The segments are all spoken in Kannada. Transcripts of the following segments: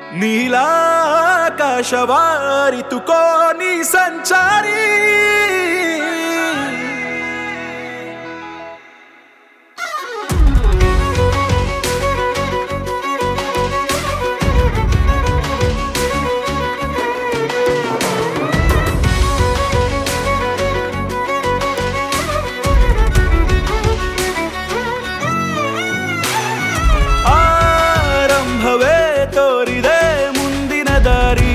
ನೀಲಾಕಾಶವಾರಿತುಕೋ ನೀ ಸಂಚಾರಿ ಆರಂಭವೇ ತೋರಿದೆ ಮುಂದಿನ ದಾರಿ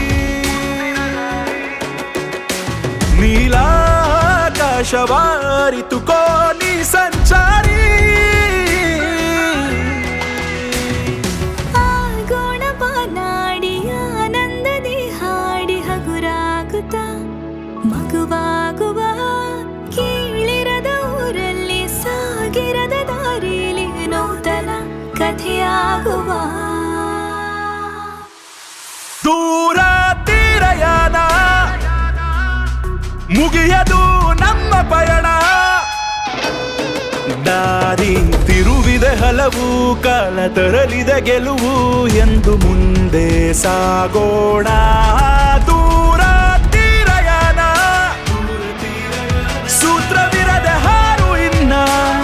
ನೀಲಾಕಾಶವಾರಿತುಕೋ ನೀ ಸಂಚಾರಿ ಆಗೋಣ ಬಾನಾಡಿ ಆನಂದದಿ ಹಾಡಿ ಹಗುರಾಗುತ್ತ ಮಗುವಾಗುವ ಕೀಳಿರದ ಊರಲ್ಲಿ ಸಾಗಿರದ ದಾರಿಲಿ ನೂತನ ಕಥೆಯಾಗುವ ದೂರ ತೀರಯಾನ ಮುಗಿಯದು ನಮ್ಮ ಪಯಣ ದಾರಿ ತಿರುವಿದೆ ಹಲವು ಕಾಲ ತರಲಿದೆ ಗೆಲುವು ಎಂದು ಮುಂದೆ ಸಾಗೋಣ ದೂರ ತೀರಯಾನ ಸೂತ್ರವಿರದೆ ಹಾರು ಇನ್ನ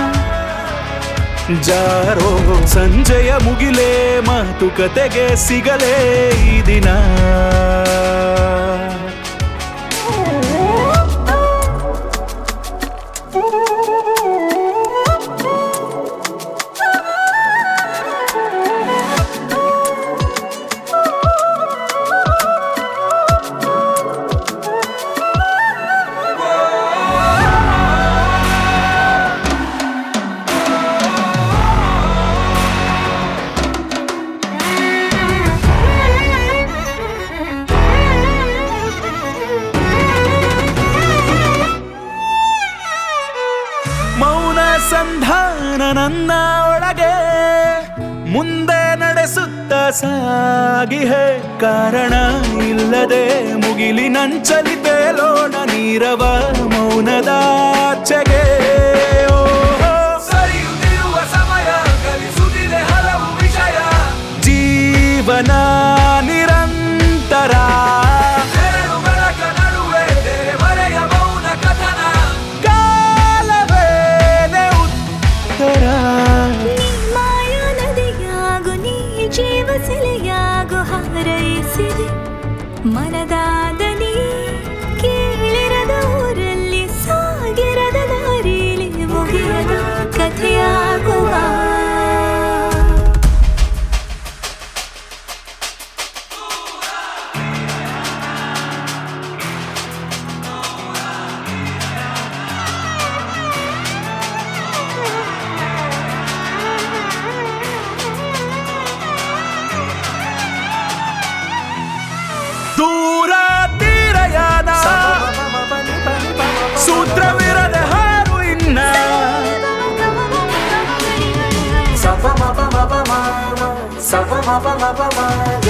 ಜಾರೋ ಸಂಜೆಯ ಮುಗಿಲೇ ಮಾತುಕತೆಗೆ ಸಿಗಲೇ ಈ ದಿನ ಮೌನ ಸಂಧಾನ ನನ್ನ ಒಳಗೆ ಮುಂದೆ ನಡೆಸುತ್ತ ಸಾಗಿಹೆ ಕಾರಣ ಇಲ್ಲದೆ ಮುಗಿಲಿನಂಚಲಿ ತೇಲೋಣ ನೀರವ ಮೌನದಾಚೆಗೆ ಸರಿಯುತ್ತಿರುವ ಸಮಯ ಕಲಿಸುತ್ತಿದೆ ಹಲವು ವಿಷಯ ಜೀವನ ನಿರಂತರ ಎರಡು ಬೆಳಕ ನಡುವೆ ದೇವರೆಯ ಮೌನ ಕಥನ ಕಾಲವೇನೆ ಉತ್ತರ ನೀ ಮಾಯಾ ನದಿಯಾಗು ನೀ ಜೀವ ಸೆಲೆಯಾಗು ಹಾರೈಸಿದೆ ಮನದಾದ ನೀ ಕೇಳಿರದ ಊರಲ್ಲಿ ಸಾಗಿರದ ದಾರಿಲಿ ಮುಗಿಯದ ಕಥೆಯಾಗುವ ದೂರ ತೀರಯಾನ ಸೂತ್ರವಿರದೆ ಹಾರು ಇನ್ನ Sa pa ma pa ma pa ma, sa pa ma pa ma pa ma,